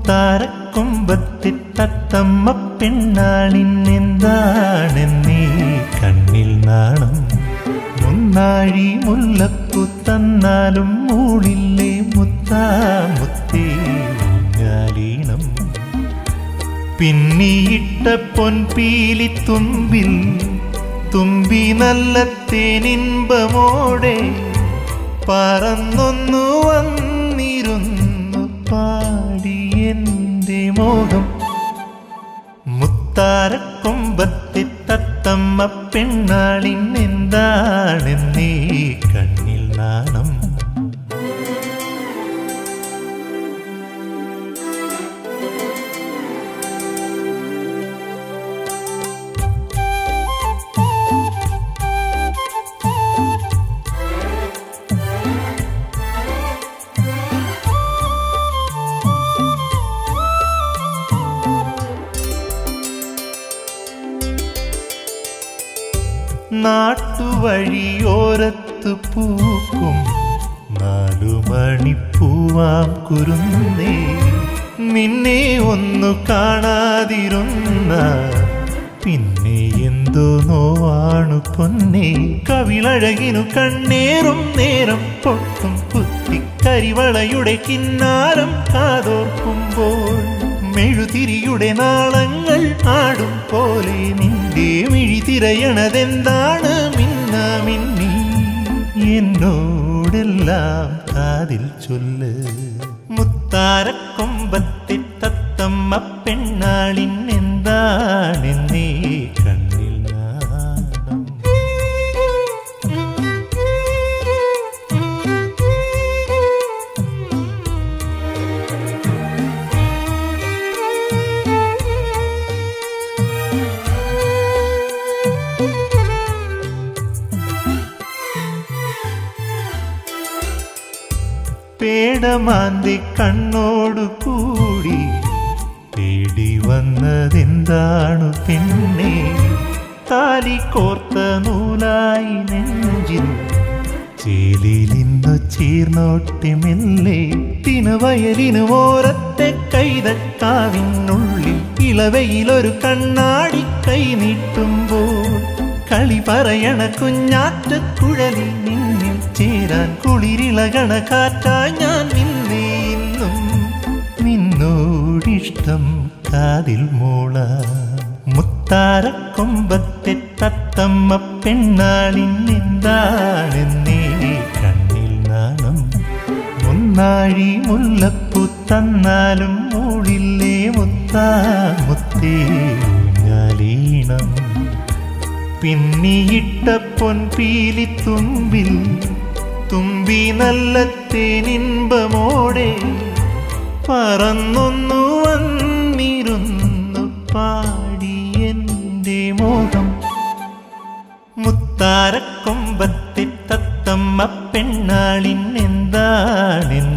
മുത്താരക്കൊമ്പത്തെ തത്തമ്മ പെണ്ണാളിനെന്താണെന്നീ കണ്ണിൽ നാണം മുന്നാഴി മുല്ലപ്പു തന്നാലും മൂളില്ലേ മുത്താ മുത്തേ ഊഞ്ഞാലീണം പിന്നിയിട്ട പൊൻപീലി തുമ്പിൽ തുമ്പി നല്ല തേനിൻപമോടെ പറന്നൊന്നു വന്നിരുന്നു പാടി എൻ്റെ മോഹം മുത്താരക്കൊമ്പത്തെ തത്തമ്മ പെണ്ണാളിനെന്താണെന്നീ കണ്ണിൽ നാണം നാട്ടുവഴിയോരത്ത് പൂക്കും നാലു മണിപ്പൂവാം കുരുന്നേ നിന്നെ ഒന്നു കാണാതിരുന്ന പിന്നെ എന്തോ നോവാണു പൊന്നെ കവിളഴകിനു കണ്ണേറും നേരം പൊട്ടും കുത്തിക്കരിവളയുടെ കിന്നാരം കാതോർക്കുമ്പോൾ മെഴുതിരിയുടെ നാളങ്ങൾ ആടും പോലെ നിന്റെ മിഴി തിരയണതെന്താണ് മിന്ന മിന്നി എന്നോടെല്ലാം കാതിൽ ചൊല്ല് മുത്താരക്കൊമ്പത്തെ തത്തമ്മ പെണ്ണാളിൻ എന്താണെന്നേ കണ്ണിൽ നാണം പേടമാന്തി കണ്ണോടു കൂടി തേടി വന്നതെന്താണു പിന്നെ താലി കോർത്ത നൂലായി നെഞ്ചിൽ ചേലിലിന്നു ചീർന്നോട്ടി മെല്ലെ തിനവയലിനു ഓരത്തെ കൈതക്കാവിനുള്ളിൽ ഇളവയിലൊരു കണ്ണാടി കൈ നീട്ടുമ്പോൾ കളി പറയണ കുഞ്ഞാറ്റ കുഴലിൽ നിന്നിൽ ചേരാൻ കുളിരിളകണ കാറ്റായി ഞാൻ നിന്നേ ഇന്നും നിന്നോടിഷ്ടം കാതിൽ മോള മുത്താരക്കൊമ്പത്തെ തത്തമ്മ പെണ്ണാളിനെന്താണെന്നേ കണ്ണിൽ നാണം മുന്നാഴി മുല്ലപ്പു തന്നാലും മൂളില്ലേ മുത്താ മുത്തേ ഊഞ്ഞാലീണം പിന്നിയിട്ട പൊൻപീലി തുമ്പിൽ തുമ്പി നല്ല തേനിൻപമോടെ പറന്നൊന്നു വന്നിരുന്നു പാടി എൻ്റെ മോഹം മുത്താരക്കൊമ്പത്തെ തത്തമ്മ പെണ്ണാളിൻ എന്താണെന്ന്